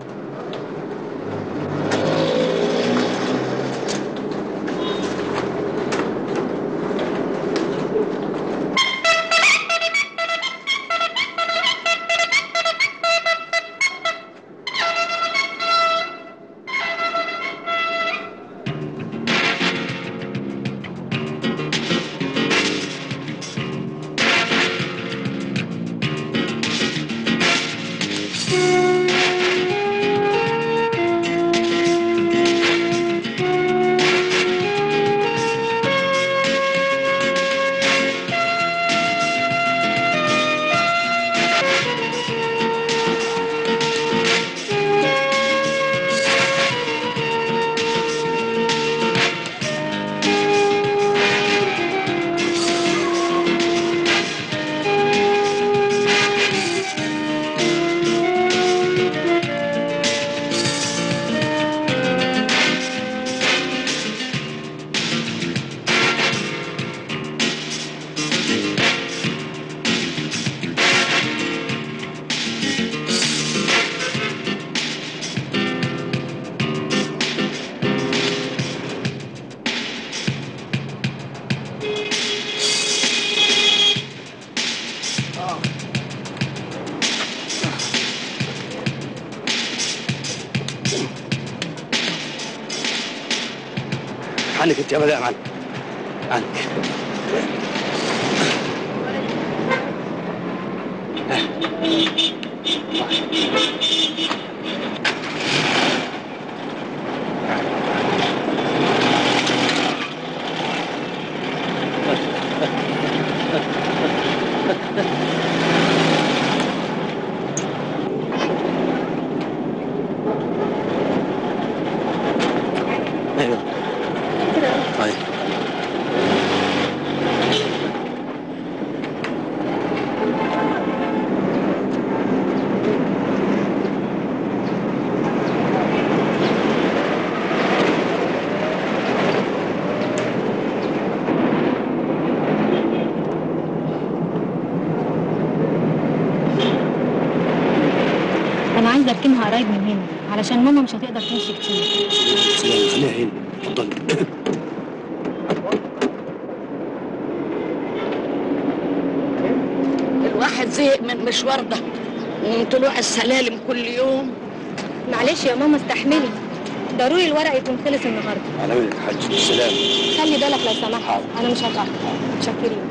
عنك انت يا مدام عنك عنك ايوه طيب انا عايزه اركنها قريب من هنا علشان ماما مش هتقدر تمشي كتير سلام خليها هنا اتفضل الواحد زهق من المشوار ده ومن طلوع السلالم كل يوم معلش يا ماما استحملي ضروري الورق يكون خلص النهارده على وين الحاج السلام خلي بالك لو سمحت انا مش هتاخر متشكرين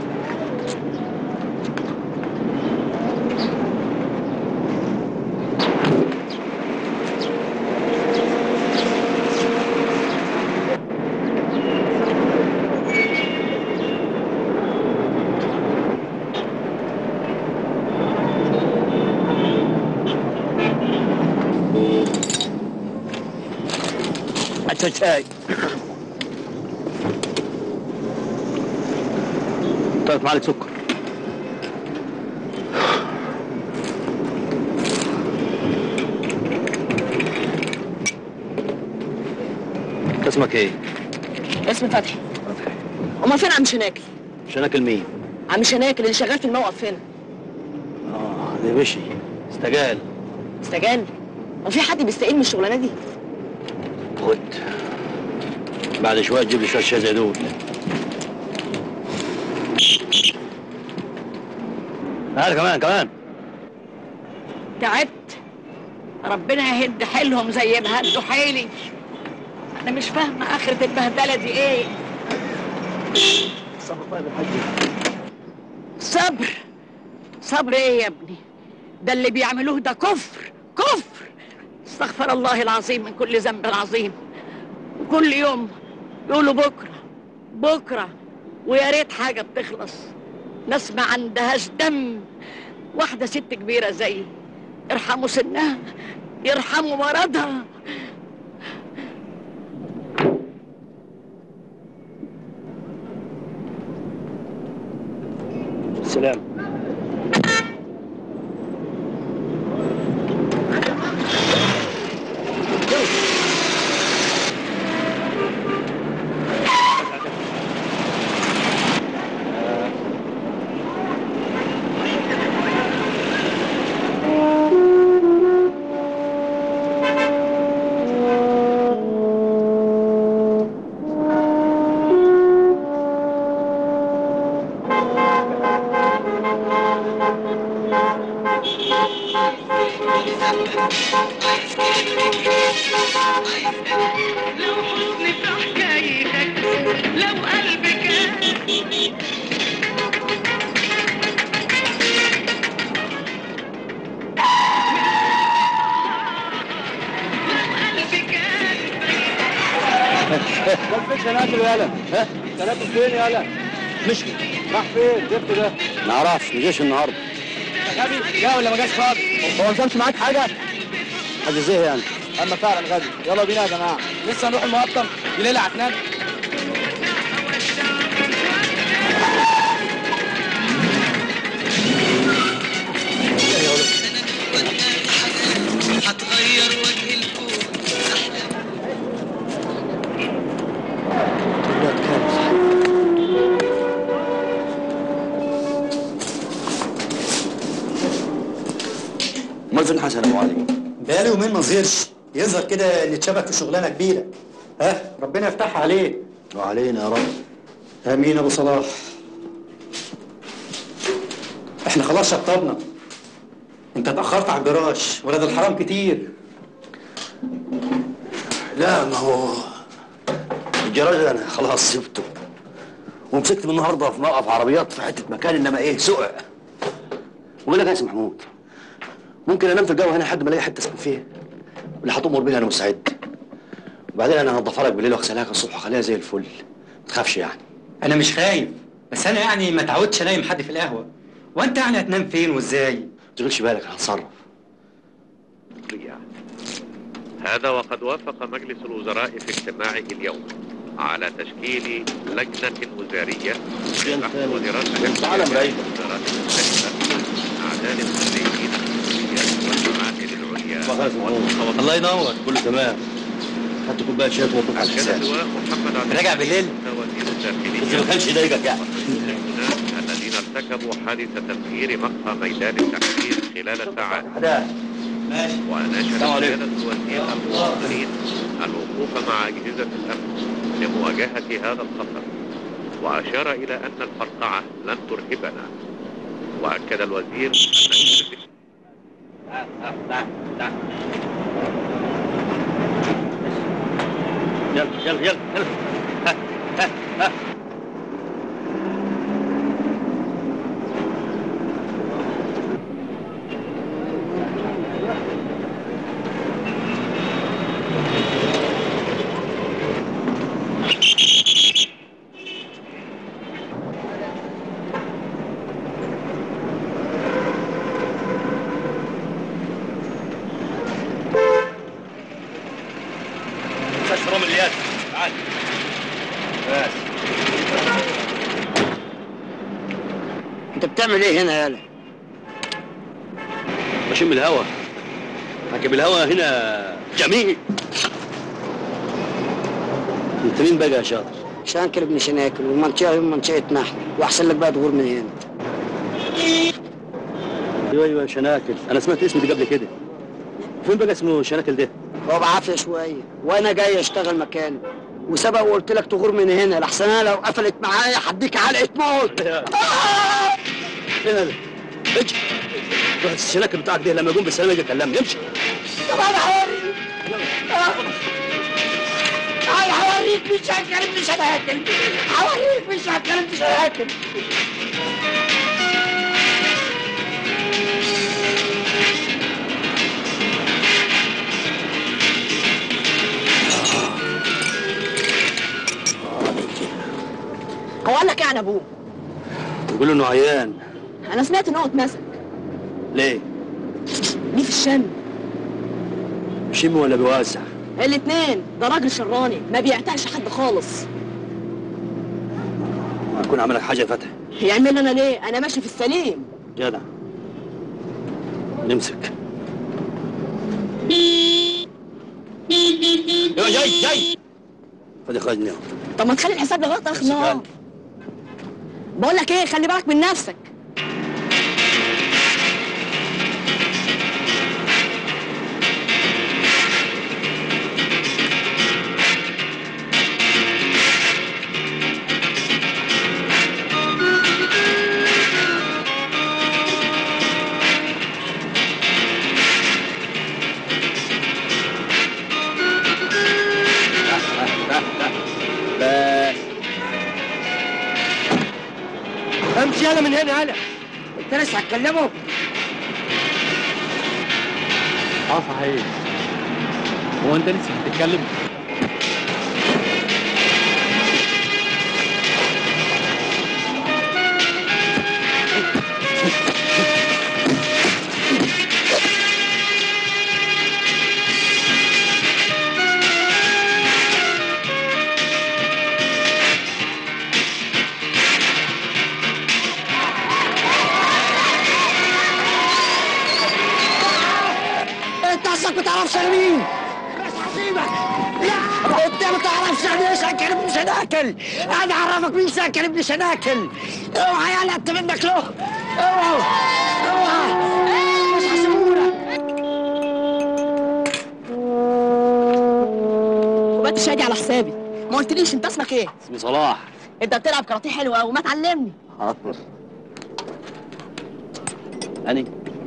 عشان شاي ثلاث معالق سكر اسمك ايه؟ اسم فتحي امال فين عم شناكل شناكل مين؟ عم شناكل اللي شغال في الموقف هنا اه ده مشي استجال استجان هو في حد بيستقيل من الشغلانه دي خد بعد شويه تجيب لي شويه شاي زي دول تعال كمان كمان تعبت ربنا يهد حيلهم زي ما هدوا حيلي انا مش فاهمه اخره البهدله دي ايه صبر صبر ايه يا ابني ده اللي بيعملوه ده كفر كفر استغفر الله العظيم من كل ذنب عظيم وكل يوم يقولوا بكره بكره ويا ريت حاجه بتخلص ناس ما عندهاش دم واحده ست كبيره زيي ارحموا سنها يرحموا مرضها سلام لو حزن في حكايتك لو قلبك ما فيش ناكل يالا ها تناكل فين يالا مش راح فين جبته ده ما اعرفش ما جاش النهارده غبي لا ولا ما جاش فاضي هو ما نزلش معاك حاجه حاجه زي يعني اما فعلا غبي يلا بينا يا جماعه لسه هنروح المقطم دي ليله عتنان هتغير وجه الكون امال فين حسن ابو علي بقاله يومين ما ظهرش يظهر كده ان اتشبك في شغلانه كبيره ها ربنا يفتحها عليه وعلينا يا رب امين ابو صلاح احنا خلاص شطبنا انت اتاخرت على الجراج ولاد الحرام كتير لا ما هو الجراج ده انا خلاص سبته ومسكت من النهارده في موقف عربيات في حته مكان انما ايه سقع وبقول لك يا سي محمود ممكن انام في الجو هنا لحد ما الاقي حته اسكن فيها واللي هتؤمر بيها انا مستعد وبعدين انا هنضفها لك بالليل واغسلها لك الصبح واخليها زي الفل ما تخافش يعني انا مش خايف بس انا يعني ما تعودش انام حد في القهوه وانت يعني هتنام فين وازاي ما تشغلش بالك انا هتصرف هذا وقد وافق مجلس الوزراء في اجتماعه اليوم على تشكيل لجنة وزارية لبحث ودراسة تعال مريم. الوزارات المختلفة أعداد الخريجين الكليات والمعاهد العليا الله ينور كله تمام خدت كوبايه شاي ومطلوب على أشاد الحساب اللواء محمد عبد راجع بالليل؟ وزير بس ما الداخلية كانش يضايقك يعني هناك الذين ارتكبوا حادث تفجير مقهى ميدان التحرير خلال ساعات حدا وناشد السلام عليكم. سيادة الوزير المواطنين الوقوف مع أجهزة الأمن لمواجهة هذا الخطر وأشار إلى أن الفرقعة لن ترهبنا وأكد الوزير أن يلا يلا يلا يلا مستشفى رامي الياس تعال بس انت بتعمل ايه هنا يالا بشم الهوا راكب الهوا هنا جميل انت مين بقى يا شاطر؟ شانكر ابن شناكل والمنطقه هي منطقتنا احنا واحسن لك بقى تغور من هنا ايوه ايوه شناكل انا سمعت اسمه ده قبل كده فين بقى اسمه شناكل ده؟ هو بعافيه شويه وانا جاي اشتغل مكانه وسبق وقلت لك تغور من هنا لحسن انا لو قفلت معايا هديك علقه موت ايه هذا؟ اجي روح الشناكل بتاعك ده لما يقوم بالسلامه يجي يكلمني امشي طب انا هوريك انا هوريك مش هتكلم مش هتاكل هوريك مش هتكلم مش هتاكل هو قال لك ايه عن ابوه؟ يقول له انه عيان انا سمعت ان هو اتمسك ليه؟ ليه في الشم؟ بيشم ولا بيوزع؟ الاتنين ده راجل شراني ما بيعتقش حد خالص هيكون عمل لك حاجه يا فتحي يعمل انا ليه؟ انا ماشي في السليم جدع نمسك يا جاي جاي فدي خدني طب ما تخلي الحساب لغايه اخر النهار بقول لك ايه خلي بالك من نفسك يلا من هنا يلا انت لسه هتكلمه اه صحيح هو انت لسه هتتكلم انت اصلا ما تعرفش انا مين بس هسيبك لا انت ما تعرفش يعني ايه سكر ابن شناكل انا اعرفك مين سكر ابن شناكل اوعى يلا انت منك له اوعى اوعى مش هسيبهولك وبات شادي على حسابي ما قلتليش انت اسمك ايه اسمي صلاح انت بتلعب كاراتيه حلو قوي ما تعلمني حاضر أني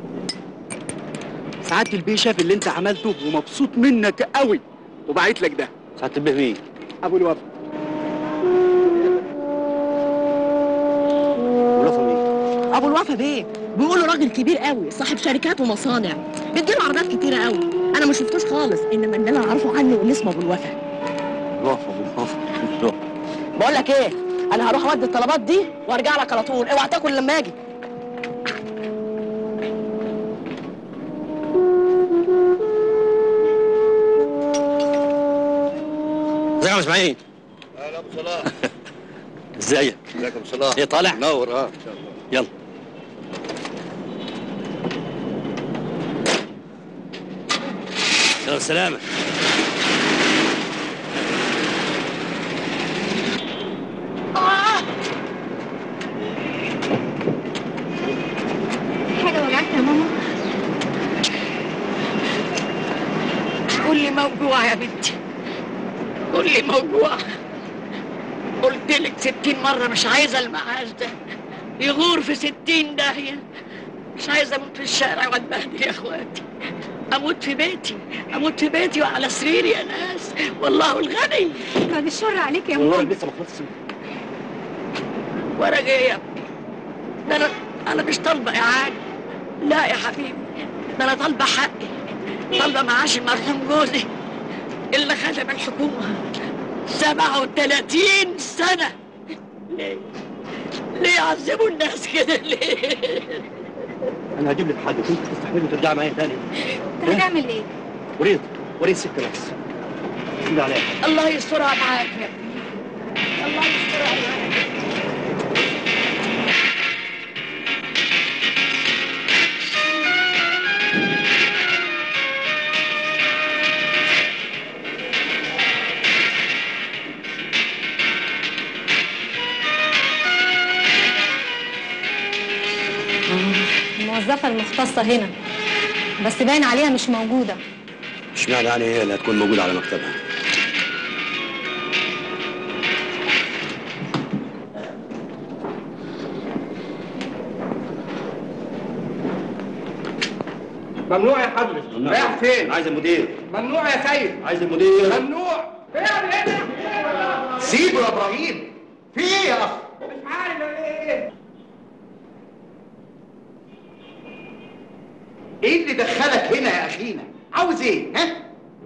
سعادة البيه شاف اللي انت عملته ومبسوط منك قوي وبعت لك ده ساعة البيه مين؟ ابو الوفا ولفه مين؟ ابو الوفا بيه بيقولوا راجل كبير قوي صاحب شركات ومصانع بيديله عربيات كتيره قوي انا ما شفتوش خالص انما اللي انا اعرفه عنه ان اسمه ابو الوفا لفه لفه بقول لك ايه انا هروح اودي الطلبات دي وارجع لك على طول اوعى تاكل لما اجي ازيك يا عم اسماعيل؟ اهلا ابو صلاح ازيك؟ ازيك يا ابو صلاح ايه طالع؟ نور اه ان شاء الله يلا يلا بالسلامة حاجة وجعتك يا ماما كل موجوع يا بنتي كل موجوع قلت لك ستين مرة مش عايزة المعاش ده يغور في ستين داهية مش عايزة أموت في الشارع وأتبهدل يا إخواتي أموت في بيتي أموت في بيتي وعلى سريري يا ناس والله الغني بعد الشر عليك يا والله ماما لسه ما خلصتش ورق إيه يا ابني ده أنا أنا مش طالبة إعانة لا يا حبيبي ده أنا طالبة حقي طالبة معاش المرحوم جوزي اللي خدم الحكومة سبعة وثلاثين سنة ليه؟ ليه عذبوا الناس كده ليه؟ أنا هجيب لك حد كنت تستحملي وترجعي معايا تاني انت هتعمل ايه؟ وريت وريت ست بس سيب عليها الله يسترها معاك يا ابني الله يسترها معاك الموظفة المختصة هنا بس باين عليها مش موجودة اشمعنى يعني هي اللي هتكون موجودة على مكتبها ممنوع يا حضرة رايح فين؟ عايز المدير ممنوع يا سيد عايز المدير ممنوع فين هنا؟ سيبه يا ابراهيم في ايه يا اخ مش عارف ايه ايه اللي دخلك هنا يا اخينا عاوز ايه ها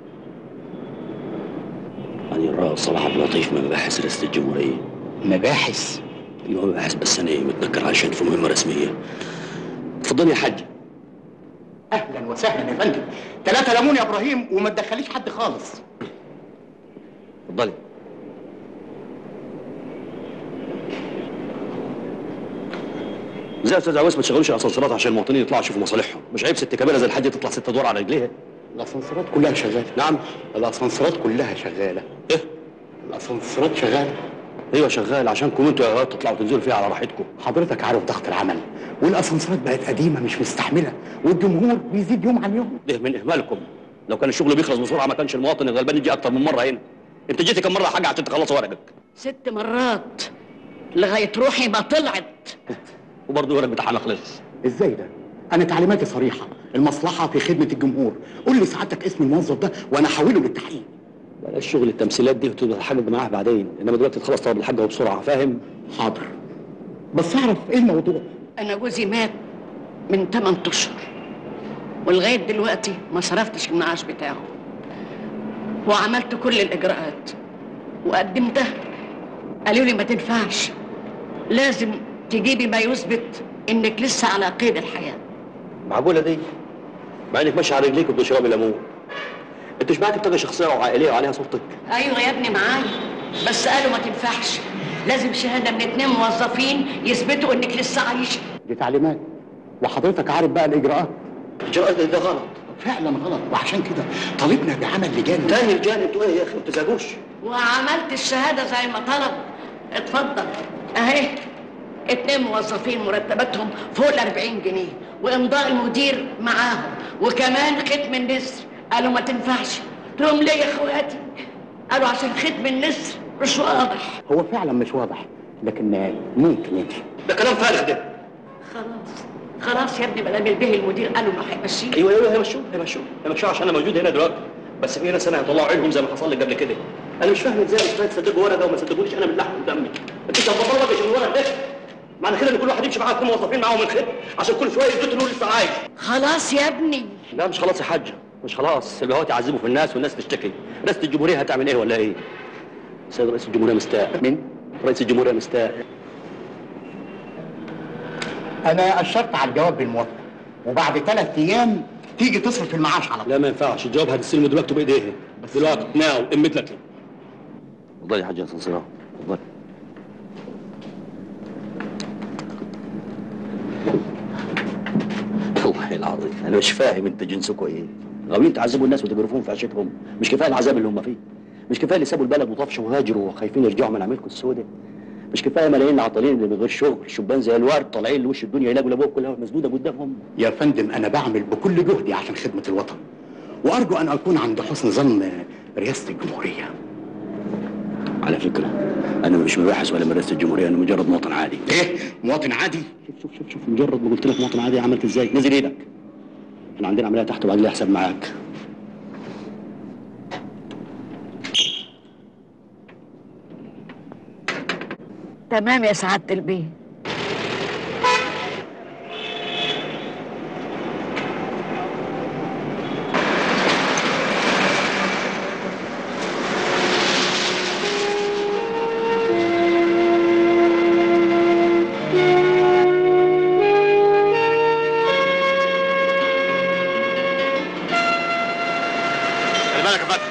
يعني الرائد صلاح عبد اللطيف من مباحث رئاسة الجمهورية مباحث ايوه مباحث بس انا إيه، متنكر علشان في مهمة رسمية اتفضلي يا حاج اهلا وسهلا يا فندم ثلاثة ليمون يا ابراهيم وما تدخليش حد خالص اتفضلي ازاي يا استاذ عويس ما تشغلوش الاسانسيرات عشان المواطنين يطلعوا يشوفوا مصالحهم مش عيب ست كبيره زي الحاجه تطلع ست ادوار على رجليها الاسانسيرات كلها شغاله نعم الاسانسيرات كلها شغاله ايه الاسانسيرات شغاله ايوه شغال عشانكم انتوا يا غاد تطلعوا تنزلوا فيها على راحتكم حضرتك عارف ضغط العمل والاسانسيرات بقت قديمه مش مستحمله والجمهور بيزيد يوم عن يوم ده من اهمالكم لو كان الشغل بيخلص بسرعه ما كانش المواطن الغلبان يجي اكتر من مره هنا انت جيتي كم مره يا حاجه عشان تخلص ورقك ست مرات لغاية روحي ما طلعت وبرضه الورق بتاعها ما خلص ازاي ده انا تعليماتي صريحه المصلحه في خدمه الجمهور قول لي سعادتك اسم الموظف ده وانا احوله للتحقيق بلاش شغل التمثيلات دي وتبقى الحاجه معاها بعدين انما دلوقتي تخلص طلب الحاجه وبسرعه فاهم حاضر بس اعرف ايه الموضوع انا جوزي مات من 8 اشهر ولغايه دلوقتي ما صرفتش المعاش بتاعه وعملت كل الاجراءات وقدمتها قالوا لي ما تنفعش لازم تجيبي ما يثبت انك لسه على قيد الحياه معقوله دي مع انك ماشي على رجليك وبتشربي ليمون انت مش معاك بطاقه شخصيه وعائليه وعليها صورتك ايوه يا ابني معايا بس قالوا ما تنفعش لازم شهاده من اتنين موظفين يثبتوا انك لسه عايشه دي تعليمات وحضرتك عارف بقى الاجراءات الاجراءات ده غلط فعلا غلط وعشان كده طالبنا بعمل لجان تاني لجان انتوا ايه يا اخي ما تزعجوش وعملت الشهاده زي ما طلب اتفضل اهي اتنين موظفين مرتباتهم فوق ال 40 جنيه وامضاء المدير معاهم وكمان ختم النسر قالوا ما تنفعش قلت لهم ليه يا اخواتي قالوا عشان ختم النسر مش واضح هو فعلا مش واضح لكن ممكن يمشي ده كلام فارغ ده خلاص خلاص يا ابني ما دام البيه المدير قالوا انه هيمشيك ايوه ايوه هيمشوه هيمشوه هيمشوه عشان انا موجود هنا دلوقتي بس في ناس انا هيطلعوا عينهم زي ما حصل لي قبل كده انا مش فاهم ازاي استاذ تصدقوا ورقه وما تصدقونيش انا من لحم ودمي انت مش هتبطلوا عشان الورق ده معنى كده ان كل واحد يمشي معاه اثنين موظفين معاهم الخدمه عشان كل شويه يثبتوا انه لسه عايش خلاص يا ابني لا مش خلاص يا حاجه مش خلاص البهوات يعذبوا في الناس والناس تشتكي رئاسه الجمهوريه هتعمل ايه ولا ايه؟ سيد رئيس الجمهوريه مستاء مين؟ رئيس الجمهوريه مستاء انا اشرت على الجواب بالموافقه وبعد ثلاث ايام تيجي تصرف المعاش على طول لا ما ينفعش الجواب هتستلمه دلوقتي بايديها دلوقتي ناو امت لك اتفضلي يا حاجه صنصيره اتفضلي والله العظيم انا مش فاهم انت جنسكم ايه غاويين تعذبوا الناس وتجرفوهم في عيشتهم مش كفايه العذاب اللي هم فيه مش كفايه اللي سابوا البلد وطفشوا وهاجروا وخايفين يرجعوا من عملكم السوداء مش كفايه ملايين العطالين اللي من غير شغل شبان زي الورد طالعين لوش الدنيا يلاقوا الابواب كلها مسدوده قدامهم يا فندم انا بعمل بكل جهدي عشان خدمه الوطن وارجو ان اكون عند حسن ظن رئاسه الجمهوريه على فكره انا مش مباحث ولا من رئاسه الجمهوريه انا مجرد مواطن عادي ايه مواطن عادي شوف شوف شوف شوف مجرد ما قلت لك مواطن عادي عملت ازاي نزل ايدك احنا عندنا عمليه تحت وبعد لي حساب معاك تمام يا سعاده البيه خلي بالك يا فتحي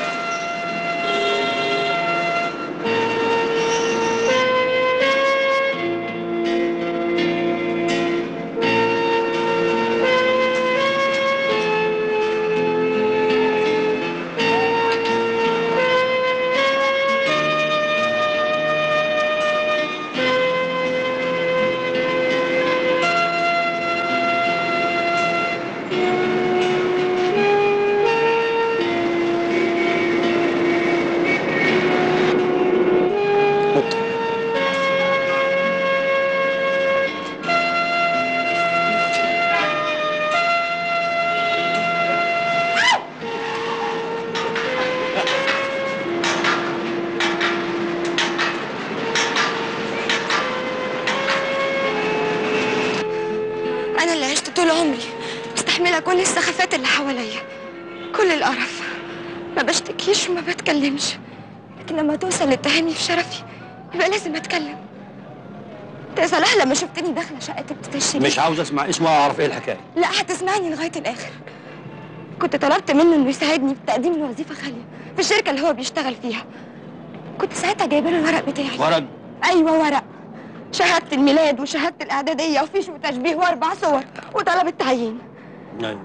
أنا اللي عشت طول عمري مستحملة كل السخافات اللي حواليا كل القرف ما بشتكيش وما بتكلمش لكن لما توصل للتهاني في شرفي يبقى لازم أتكلم أنت يا صلاح لما شفتني داخلة شقة بتستشري مش عاوز اسمع اسمه واعرف ايه الحكايه لا هتسمعني لغاية الآخر كنت طلبت منه إنه يساعدني في تقديم الوظيفة خالية في الشركة اللي هو بيشتغل فيها كنت ساعتها جايبه له الورق بتاعي ورق ايوه ورق شهاده الميلاد وشهاده الاعداديه وفيش وتشبيه واربع صور وطلب التعيين ايوه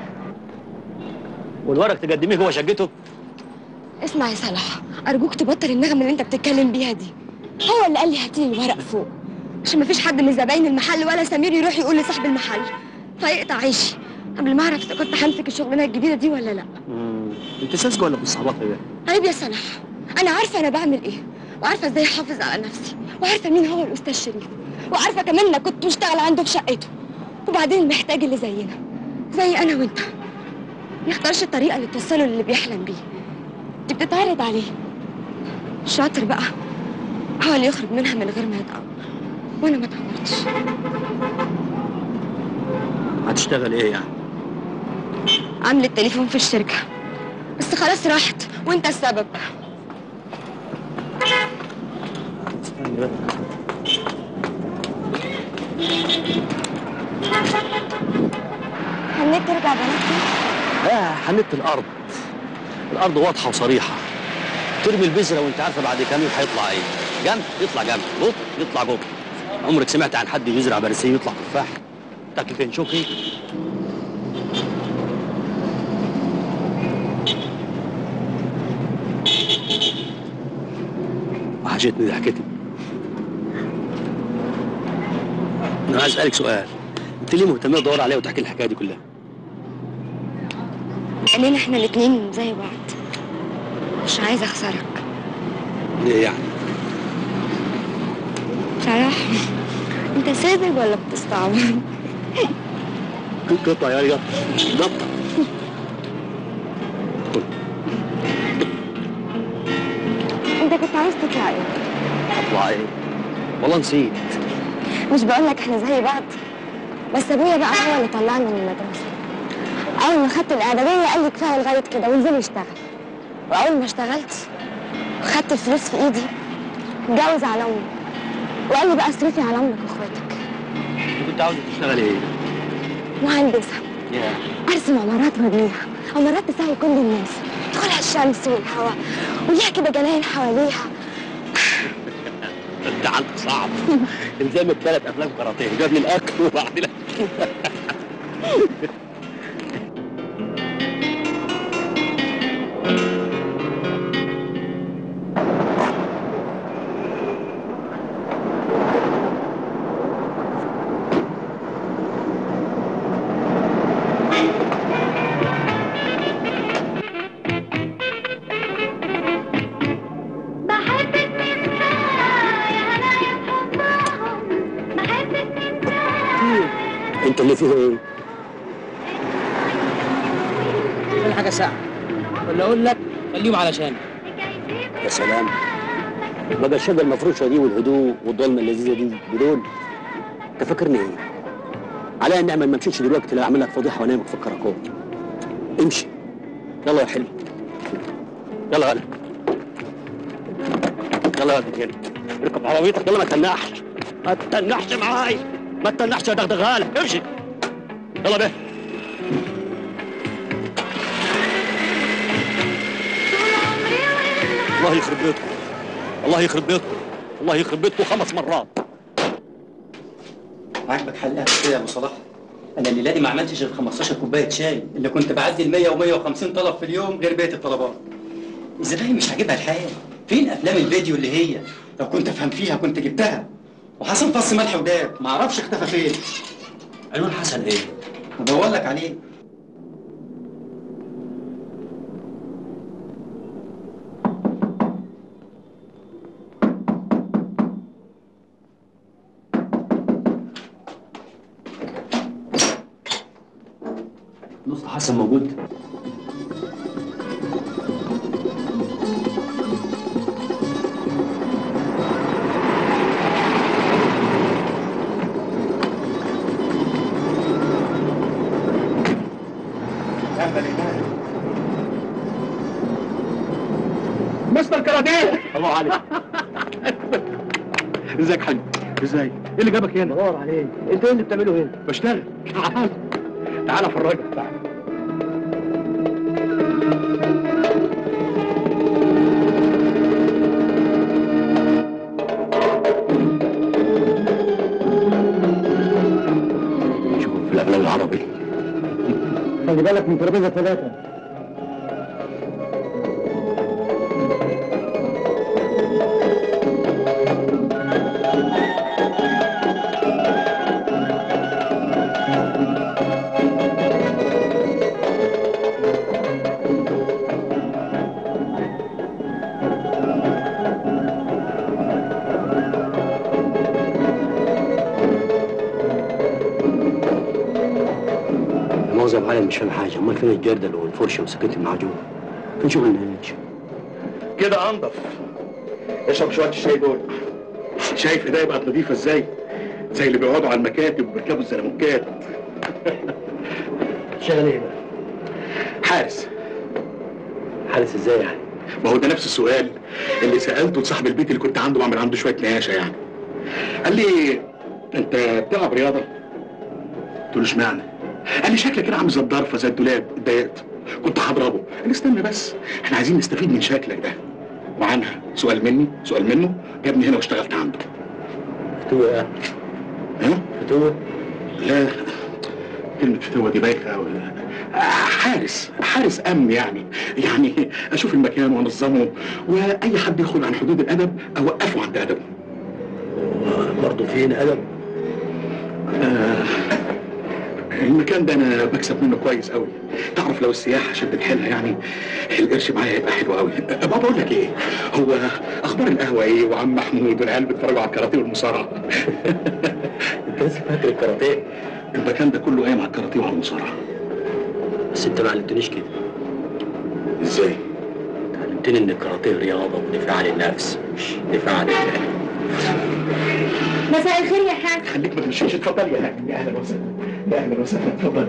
والورق تقدميه جوه شقته اسمع يا صلاح ارجوك تبطل النغمه اللي انت بتتكلم بيها دي هو اللي قال لي هاتي لي الورق فوق عشان مفيش حد من زباين المحل ولا سمير يروح يقول لصاحب المحل فيقطع عيشي قبل ما اعرف اذا كنت همسك الشغلانه الجديده دي ولا لا انت ساذجه ولا مستعبطه ايه عيب يا صلاح انا عارفه انا بعمل ايه وعارفه ازاي احافظ على نفسي وعارفه مين هو الاستاذ شريف وعارفه كمان انك كنت بشتغل عنده في شقته وبعدين محتاج اللي زينا زي انا وانت يختارش الطريقه اللي توصله للي بيحلم بيه دي بتتعرض عليه الشاطر بقى هو اللي يخرج منها من غير ما يتعب وانا ما اتعورتش هتشتغل ايه يعني؟ عملت تليفون في الشركة بس خلاص راحت وانت السبب استني بقى هنيت ترجع بناتي لا حنت الارض الارض واضحه وصريحه ترمي البذره وانت عارفه بعد كام يوم هيطلع ايه جنب يطلع جنب قط يطلع قط عمرك سمعت عن حد بيزرع برسيم يطلع تفاح تاكل فين شوكي وحشتني ضحكتي انا عايز اسالك سؤال انت ليه مهتمه تدور عليها وتحكي الحكايه دي كلها لاننا احنا الاتنين زي بعض مش عايزة اخسرك ليه يعني بصراحة انت ساذج ولا بتستعبط قطع يا رجال قطع انت كنت عايز تطلع ايه اطلع ايه والله نسيت مش بقول لك احنا زي بعض بس ابويا بقى هو اللي طلعني من المدرسه اول ما خدت الاعداديه قال لي كفايه لغايه كده وانزلي اشتغل واول ما اشتغلت وخدت الفلوس في ايدي اتجوز على امي وقال لي بقى اصرفي على امك واخواتك انت كنت عاوزه تشتغل ايه مهندسه يا ارسم عمارات وابنيها عمارات تساوي كل الناس تدخلها الشمس والهواء وليها كده جناين حواليها انت عندك صعب الزامك ثلاث افلام كاراتيه جاب لي الاكل وبعدين انت اللي فيه ايه؟ كل حاجه ساعه ولا اقول لك خليهم علشان يا سلام بقى الشقه المفروشه دي والهدوء والضلمه اللذيذه دي بدون انت فاكرني ايه؟ عليا النعمه ما امشيش دلوقتي لا اعمل لك فضيحه وانامك في الكراكون امشي يلا يا حلو يلا غلا يلا يا ابن هنا اركب عربيتك يلا ما تنحش ما تنحش معاي ما تنحش يا دغدغاله امشي يلا بيه الله يخرب بيتكم الله يخرب بيتكم الله يخرب بيتكم خمس مرات عاجبك حلقها كده يا ابو صلاح انا الليله دي ما عملتش غير 15 كوبايه شاي اللي كنت بعدي ال 100 و150 طلب في اليوم غير بقيه الطلبات الزباين مش عاجبها الحال فين افلام الفيديو اللي هي لو كنت افهم فيها كنت جبتها وحسن فص ملح وداب ما اعرفش اختفى فين عنوان حسن ايه بدور لك عليه نص حسن موجود مستر كاراتيه الله عليك ازيك يا حاج ازاي ايه اللي جابك هنا بدور عليك انت ايه اللي بتعمله هنا بشتغل تعال تعال افرجك تعال شوف في الافلام العربي خلي بالك من ترابيزه ثلاثه معظم حالي مش فاهم حاجه امال فين الجردل والفرشه وسكينه المعجون فين شغل النهاج كده انضف اشرب شويه الشاي دول شايف ايديا بقت نظيفه ازاي زي اللي بيقعدوا على المكاتب وبيركبوا الزلموكات شغال ايه بقى؟ حارس حارس ازاي يعني؟ ما هو ده نفس السؤال اللي سالته لصاحب البيت اللي كنت عنده بعمل عنده شويه نقاشه يعني قال لي انت بتلعب رياضه؟ قلت له اشمعنى؟ قال لي شكلك كده عامل زي الضرفه زي الدولاب اتضايقت كنت هضربه قال لي استنى بس احنا عايزين نستفيد من شكلك ده وعنها سؤال مني سؤال منه جابني هنا واشتغلت عنده فتوة ايه؟ ها؟ فتوة؟ لا كلمة فتوة دي بايخة أوي حارس حارس أمن يعني يعني أشوف المكان وأنظمه وأي حد يدخل عن حدود الأدب أوقفه عند أدبه برضه في هنا ادب آه المكان ده أنا بكسب منه كويس أوي تعرف لو السياحة شدت حيلها يعني القرش معايا هيبقى حلو أوي بابا أقول لك إيه هو أخبار القهوة إيه وعم محمود والعيال بيتفرجوا على الكاراتيه والمصارعة انت لسه فاكر الكاراتيه المكان ده كله قايم على الكاراتيه وعلى المصارعة بس انت ما علمتنيش كده ازاي؟ علمتني ان الكاراتيه رياضه ودفاع عن النفس مش دفاع عن الله مساء الخير يا حاج خليك ما تمشيش اتفضل يا هاني يا اهلا وسهلا يا اهلا وسهلا اتفضل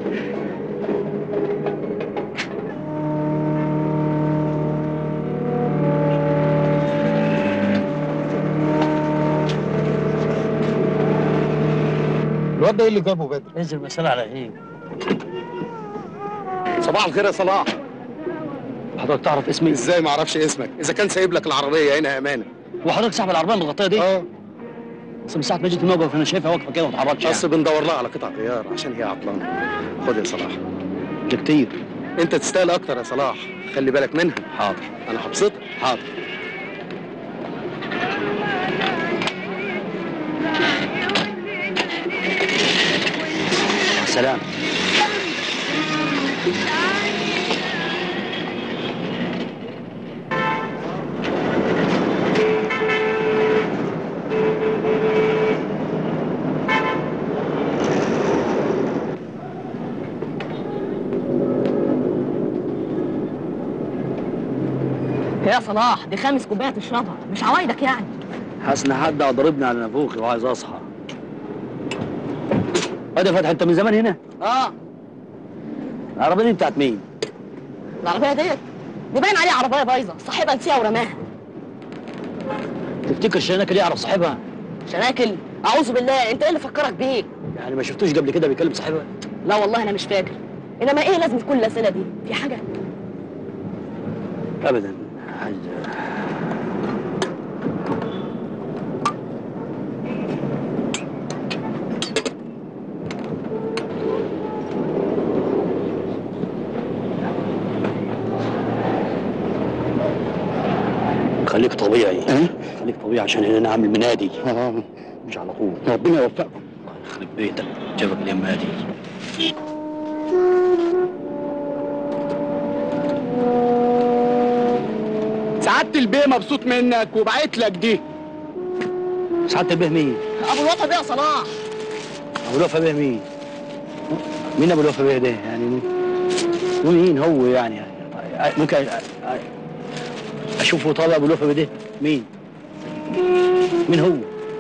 الواد ده ايه اللي جابه بدري؟ انزل مسألة على ايه؟ صباح الخير يا صلاح حضرتك تعرف اسمي؟ ازاي ما اعرفش اسمك؟ اذا كان سايب لك العربيه هنا امانه وحضرتك صاحب العربيه المغطيه دي؟ اه بس من ساعه ما جيت الموقف انا شايفها واقفه كده ما اتحركتش اصل يعني. بندور لها على قطع غيار عشان هي عطلانه خد يا صلاح ده كتير انت تستاهل اكتر يا صلاح خلي بالك منها حاضر انا هبسطك حاضر مع السلامه يا صلاح دي خامس كوبايه تشربها مش عوايدك يعني حاسس ان حد ضربني على نافوخي وعايز اصحى ادي فتحي انت من زمان هنا اه العربيه دي بتاعت مين العربيه ديت دي باين عليها عربيه بايظه صاحبها نسيها ورماها تفتكر الشناكه دي يعرف صاحبها شناكل اعوذ بالله انت ايه اللي فكرك بيه يعني ما شفتوش قبل كده بيكلم صاحبها لا والله انا مش فاكر انما ايه لازم كل الاسئله دي في حاجه ابدا حاجه خليك طبيعي اه خليك طبيعي عشان هنا نعمل منادي اه مش على طول ربنا يوفقكم يخرب بيتك جابك اليمه دي سعاده البيه مبسوط منك وبعت لك دي سعاده البيه مين؟ ابو الوطن ده يا صلاح ابو الوفا بيه مين؟ مين ابو الوفا بيه ده؟ يعني مين؟ مين هو يعني؟ ممكن أ- أ- اشوفه طالع ابو الوفا بيه ده؟ مين؟ مين هو؟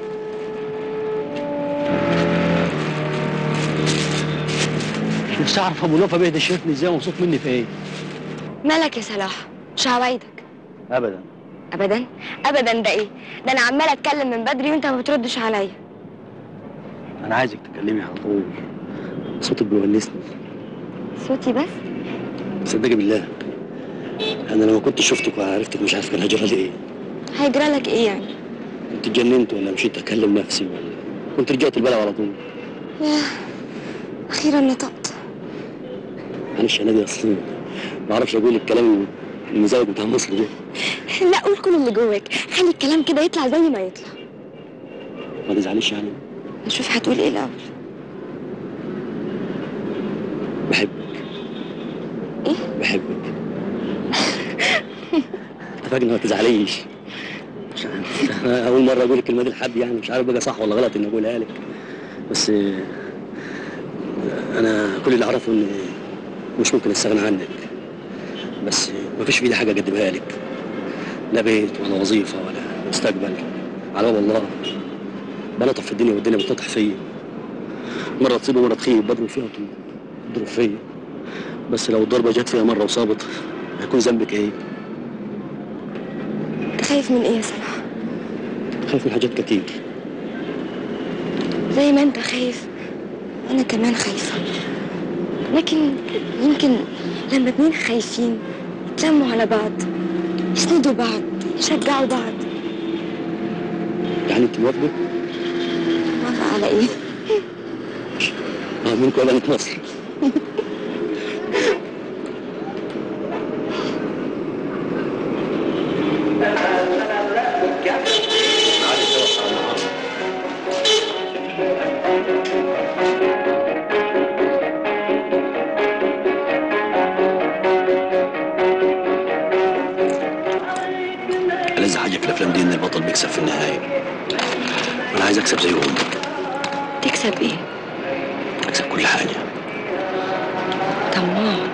نفسي اعرف ابو الوفا بيه ده شايفني ازاي ومبسوط مني في ايه؟ مالك يا صلاح مش هوايدك ابدا ابدا ابدا ده ايه ده انا عماله اتكلم من بدري وانت ما بتردش عليا انا عايزك تكلمي على طول صوتك بيونسني صوتي بس صدقي بالله انا لما كنت شفتك وعرفتك مش عارف كان هجرى لي ايه هيجرى لك ايه يعني كنت اتجننت ولا مشيت اكلم نفسي ولا كنت رجعت البلد على طول ياه اخيرا نطقت معلش انا دي اصلا ما اعرفش اقول الكلام المزاج بتاع مصر ده لا قول كل اللي جواك خلي الكلام كده يطلع زي ما يطلع ما تزعليش يعني نشوف هتقول ايه الاول بحبك ايه بحبك اتفقنا ما تزعليش مش عارف انا اول مره اقول الكلمه دي لحد يعني مش عارف بقى صح ولا غلط اني اقولها لك بس آه، انا كل اللي اعرفه ان مش ممكن استغنى عنك بس ما فيش في ايدي حاجه اقدمها لك لا بيت ولا وظيفه ولا مستقبل على باب الله بلطف في الدنيا والدنيا بتطيح فيا مرة تصيب ومرة تخيب بضرب فيها طول تضرب فيا بس لو الضربة جت فيها مرة وصابت هيكون ذنبك ايه؟ انت خايف من ايه يا سماح خايف من حاجات كتير زي ما انت خايف انا كمان خايفة لكن يمكن لما اتنين خايفين يتلموا على بعض يسندوا بعض يشجعوا بعض يعني انت موافقة؟ موافقة على ايه؟ اه منكم ولا مصر ألذ حاجة في الأفلام دي إن البطل بيكسب في النهاية وأنا عايز أكسب زيهم تكسب ايه؟ أكسب كل حاجة طماع